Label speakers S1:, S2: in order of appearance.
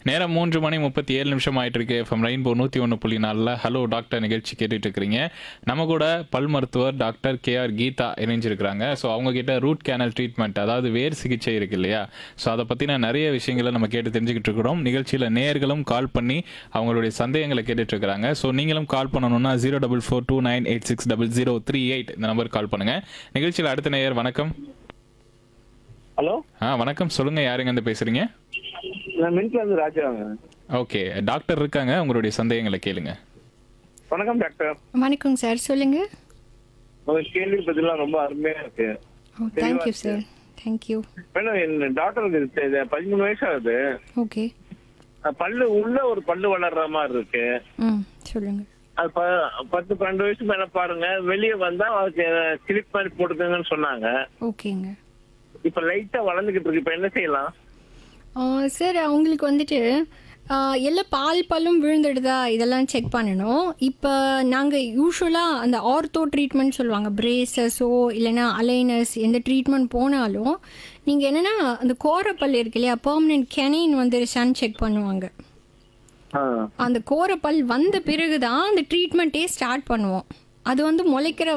S1: நேரம் மூன்று மணி முப்பத்தி ஏழு நிமிஷம் ஆயிட்டு இருக்கு எஃப்எம் ரெயின்போ நூற்றி ஒன்று புள்ளி நாலில் ஹலோ டாக்டர் நிகழ்ச்சி கேட்டுட்டு இருக்கிறீங்க நம்ம கூட பல் மருத்துவர் டாக்டர் கே ஆர் கீதா இணைஞ்சிருக்கிறாங்க ஸோ அவங்க கிட்ட ரூட் கேனல் ட்ரீட்மெண்ட் அதாவது வேர் சிகிச்சை இருக்கு இல்லையா ஸோ அதை பற்றின நிறைய விஷயங்களை நம்ம கேட்டு தெரிஞ்சுக்கிட்டு இருக்கிறோம் நிகழ்ச்சியில் நேர்களும் கால் பண்ணி அவங்களுடைய சந்தேகங்களை கேட்டுட்டு இருக்கிறாங்க ஸோ நீங்களும் கால் பண்ணணும்னா zero double four two nine eight six double zero three eight இந்த நம்பருக்கு கால் பண்ணுங்க நிகழ்ச்சியில் அடுத்த நேயர் வணக்கம்
S2: ஹலோ
S1: ஆ வணக்கம் சொல்லுங்க யாருங்க இருந்து பேசுறீங்க
S2: நான் மின்ட்ல இருந்து ராஜாங்க
S1: ஓகே டாக்டர் இருக்காங்க உங்களுடைய சந்தேகங்களை கேளுங்க
S2: வணக்கம் டாக்டர்
S3: வணக்கம் சார் சொல்லுங்க
S2: உங்க கேள்வி பதிலாம் ரொம்ப அருமையா இருக்கு
S3: oh thank you sir thank you
S2: madam என் டாக்டருக்கு இது- இது பதிமூணு வயசு ஆகுது
S3: ஓகே
S2: அஹ் பல்லு உள்ள ஒரு பல்லு வளர்ற மாதிரி இருக்கு
S3: ம் சொல்லுங்க
S2: அது ப- பத்து பன்னெண்டு வயசு மேல பாருங்க வெளியே வந்தா அதுக்கு கிளிப் மாதிரி போட்டுக்கோங்கன்னு சொன்னாங்க
S3: ஓகேங்க
S2: இப்ப லைட்டா வளர்ந்துகிட்டு இருக்கு இப்ப என்ன செய்யலாம்
S3: சார் அவங்களுக்கு வந்துட்டு ஆ, எல்லா பால் பல்லும் விழுந்துடுதா இதெல்லாம் செக் பண்ணணும் இப்போ நாங்கள் யூஸ்வலாக அந்த ஆர்த்தோ ட்ரீட்மெண்ட் சொல்லுவாங்க பிரேசஸோ இல்லைன்னா அலைனஸ் எந்த ட்ரீட்மெண்ட் போனாலும் நீங்கள் என்னென்னா அந்த கோரப்பல் இருக்கு இல்லையா பெர்மனன்ட் கெனின் வந்துருச்சான்னு செக் பண்ணுவாங்க
S2: ஆஹ்
S3: அந்த கோரப்பல் வந்த பிறகு தான் அந்த ட்ரீட்மெண்ட்டே ஸ்டார்ட் பண்ணுவோம் அது வந்து முளைக்கிற